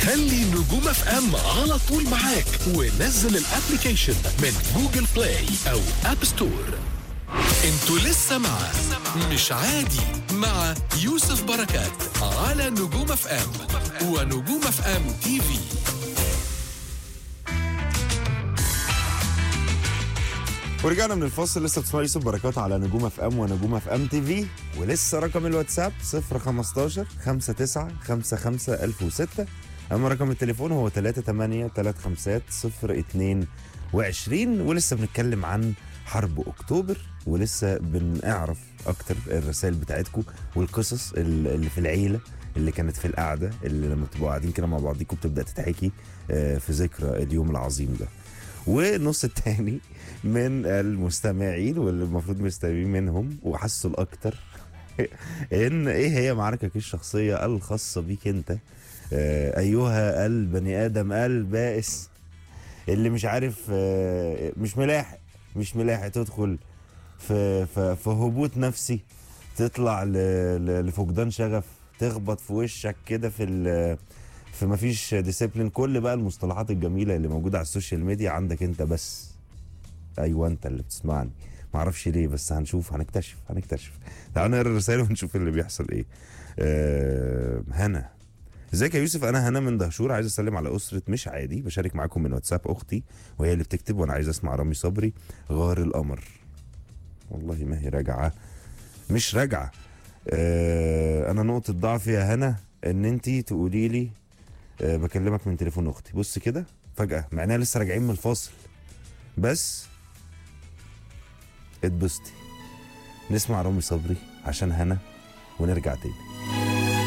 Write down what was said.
خلي نجوم اف ام على طول معاك ونزل الابليكيشن من جوجل بلاي او اب ستور انتوا لسه مع مش عادي مع يوسف بركات على نجوم اف ام ونجوم اف ام تي في ورجعنا من الفاصل لسه بتسمعوا يوسف بركات على نجوم اف ام ونجوم اف ام تي في ولسه رقم الواتساب 015 59 55 1006 اما رقم التليفون هو 38 35 022 ولسه بنتكلم عن حرب اكتوبر ولسه بنعرف اكتر الرسائل بتاعتكم والقصص اللي في العيله اللي كانت في القعده اللي لما بتبقوا قاعدين كده مع بعضيكم بتبدا تتحكي آه، في ذكرى اليوم العظيم ده والنص التاني من المستمعين واللي المفروض مستمعين منهم وحسوا الاكتر ان ايه هي معاركك الشخصيه الخاصه بيك انت آه، ايها البني ادم البائس اللي مش عارف آه، مش ملاحق مش ملاحق تدخل في في, في هبوط نفسي تطلع ل- ل- لفقدان شغف تخبط في وشك كده في ال- في مفيش ديسيبلين كل بقى المصطلحات الجميله اللي موجوده على السوشيال ميديا عندك انت بس ايوه انت اللي بتسمعني معرفش ليه بس هنشوف هنكتشف هنكتشف تعالوا نقرا الرسائل ونشوف اللي بيحصل ايه آه هنا ازيك يا يوسف انا هنا من دهشور عايز اسلم على اسره مش عادي بشارك معاكم من واتساب اختي وهي اللي بتكتب وانا عايز اسمع رامي صبري غار القمر والله ما هي راجعه مش راجعه آه انا نقطه ضعفي يا هنا ان انت تقولي لي آه بكلمك من تليفون اختي بص كده فجاه مع اننا لسه راجعين من الفاصل بس اتبسطي نسمع رامي صبري عشان هنا ونرجع تاني